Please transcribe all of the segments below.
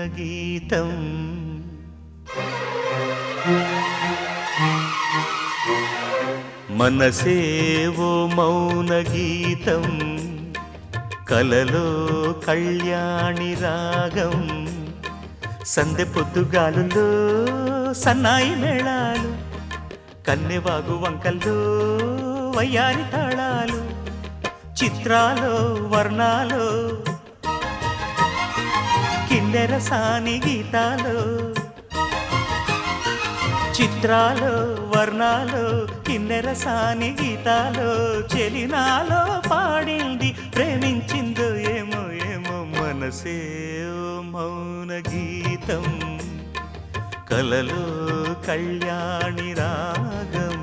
గీతం మనసేవో మౌన గీతం కలలో కళ్యాణి రాగం సందె పొద్దుగాలులో సన్నాయి మేళాలు కన్నెవాగు వంకల్లో వయ్యారి తాళాలు చిత్రాలో వర్ణాలు కిన్నెర సాని గీతాలు చిత్రాలు వర్ణాలు కిన్నెర సాని గీతాలు చెలినాలో పాడింది ప్రేమించిందో ఏమో ఏమో మనసే ఓ మౌన గీతం కలలో కళ్యాణి రాగం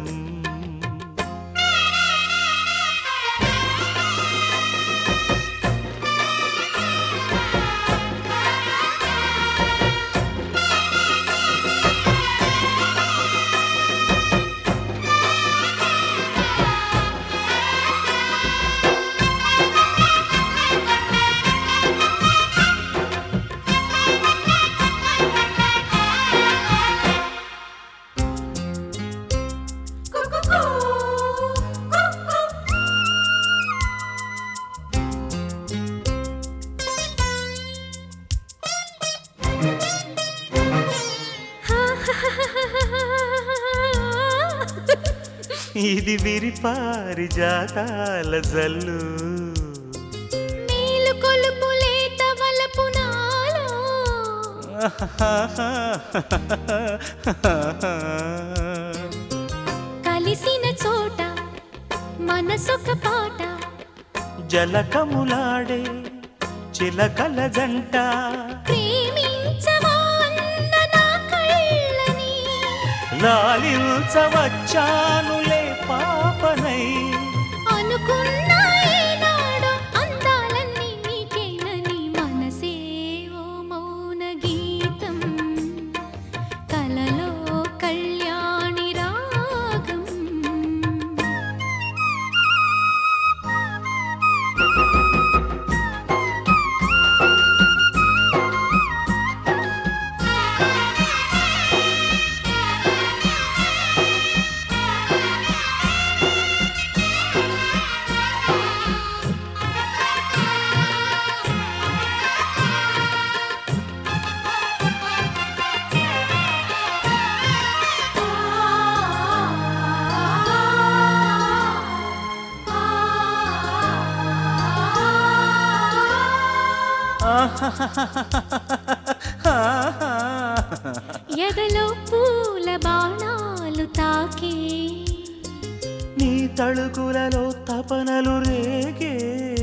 ఇది విరిపారి జాతాల జల్లు మేలు కొలుపు లేత వలపు నాలో కలిసిన చోట మనసొక పాట జలకములాడే చిలకల జంట ప్రేమించవా అన్న నా కళ్ళని లాలించవచ్చానులే పాపనై అనుకున్న ఈనాడు అందాలన్నీ నీకేనని మనసే ఓ మౌన గీతం కలలో కళ్యాణి రాగం ఎదలో పూల బాణాలు తాకే నీ తళుకులలో తపనలు రేగే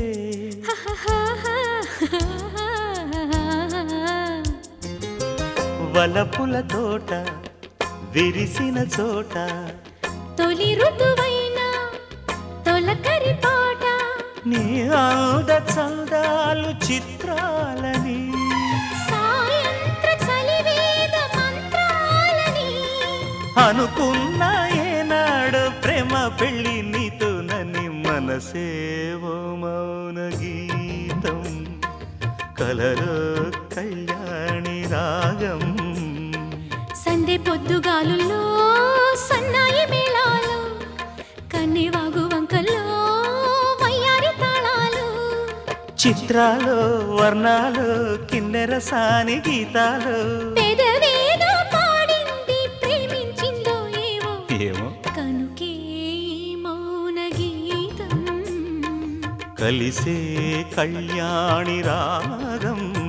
వలపుల తోట విరిసిన చోట తొలి ఋతువైన తొలకరి పాట నీ ఆద చందాలు చిత్రాలని సాయంత్ర చలివేద మంత్రాలని అనుకున్న ఏనాడు ప్రేమ పెళ్ళి నీతో నని మనసేవో మౌన గీతం కలరు కళ్యాణి రాగం సందె పొద్దుగాలుల్లో సన్నాయి మేళాలు కన్నెవాగు వంకల్లో వయ్యారి తాళాలు చిత్రాలు వర్ణాలు కిన్నెర సాని గీతాలు పెదవేదో పాడింది ప్రేమించిందో ఏవో ఏమో కనుకే ఈ మౌన గీతం కలిసే కళ్యాణి రాగం